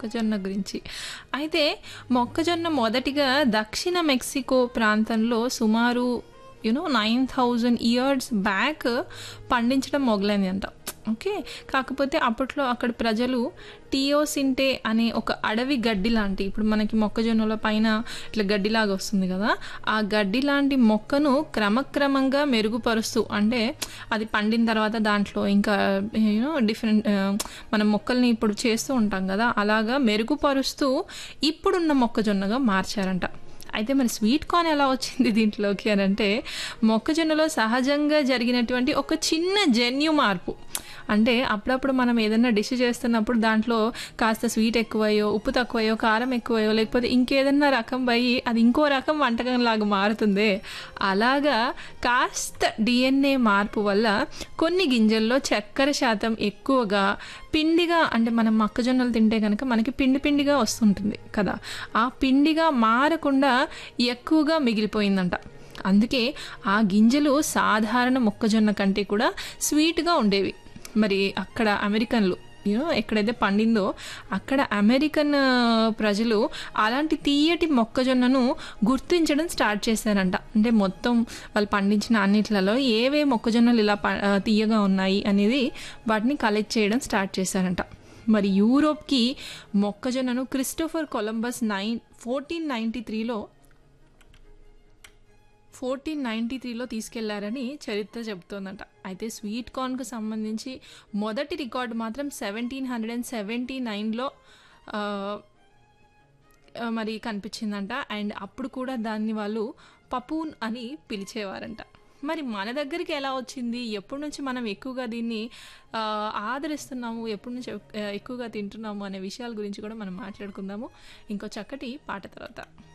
మొక్కజొన్న గురించి అయితే మొక్కజొన్న మొదటిగా దక్షిణ మెక్సికో ప్రాంతంలో సుమారు యునో నైన్ థౌజండ్ ఇయర్స్ బ్యాక్ పండించడం మొదలైంది అంట ఓకే కాకపోతే అప్పట్లో అక్కడ ప్రజలు టియోసింటే అనే ఒక అడవి గడ్డి లాంటి ఇప్పుడు మనకి మొక్కజొన్నల పైన ఇట్లా గడ్డిలాగా వస్తుంది కదా ఆ గడ్డి లాంటి మొక్కను క్రమక్రమంగా మెరుగుపరుస్తూ అంటే అది పండిన తర్వాత దాంట్లో ఇంకా యూనో డిఫరెంట్ మనం మొక్కల్ని ఇప్పుడు చేస్తూ ఉంటాం కదా అలాగా మెరుగుపరుస్తూ ఇప్పుడున్న మొక్కజొన్నగా మార్చారంట అయితే మరి స్వీట్ కార్న్ ఎలా వచ్చింది దీంట్లోకి అని అంటే మొక్కజొన్నలో సహజంగా జరిగినటువంటి ఒక చిన్న జన్యు మార్పు అంటే అప్పుడప్పుడు మనం ఏదైనా డిష్ చేస్తున్నప్పుడు దాంట్లో కాస్త స్వీట్ ఎక్కువయ్యో ఉప్పు తక్కువయ్యో కారం ఎక్కువయ్యో లేకపోతే ఇంకేదన్నా రకం పోయి అది ఇంకో రకం వంటకం లాగా మారుతుంది అలాగా కాస్త డిఎన్ఏ మార్పు వల్ల కొన్ని గింజల్లో చక్కెర శాతం ఎక్కువగా పిండిగా అంటే మనం మొక్కజొన్నలు తింటే కనుక మనకి పిండి పిండిగా వస్తుంటుంది కదా ఆ పిండిగా మారకుండా ఎక్కువగా మిగిలిపోయిందంట అందుకే ఆ గింజలు సాధారణ మొక్కజొన్న కంటే కూడా స్వీట్గా ఉండేవి మరి అక్కడ అమెరికన్లు యూనో ఎక్కడైతే పండిందో అక్కడ అమెరికన్ ప్రజలు అలాంటి తీయటి మొక్కజొన్నను గుర్తించడం స్టార్ట్ చేశారంట అంటే మొత్తం వాళ్ళు పండించిన అన్నిట్లలో ఏవే మొక్కజొన్నలు ఇలా తీయగా ఉన్నాయి అనేది వాటిని కలెక్ట్ చేయడం స్టార్ట్ చేశారంట మరి యూరోప్కి మొక్కజొన్నను Christopher Columbus nine fourteen ninety త్రీలో ఫోర్టీన్ నైంటీ త్రీలో తీసుకెళ్లారని చరిత్ర చెబుతోందంట అయితే స్వీట్ కార్న్కు సంబంధించి మొదటి రికార్డు మాత్రం సెవెంటీన్ హండ్రెడ్ అండ్ సెవెంటీ నైన్లో మరి కనిపించిందంట అండ్ అప్పుడు కూడా దాన్ని వాళ్ళు పపూన్ అని పిలిచేవారంట మరి మన దగ్గరికి ఎలా వచ్చింది ఎప్పటి నుంచి మనం ఎక్కువగా దీన్ని ఆదరిస్తున్నాము ఎప్పటి నుంచి ఎక్కువగా తింటున్నాము అనే విషయాల గురించి కూడా మనం మాట్లాడుకుందాము ఇంకో చక్కటి పాట తర్వాత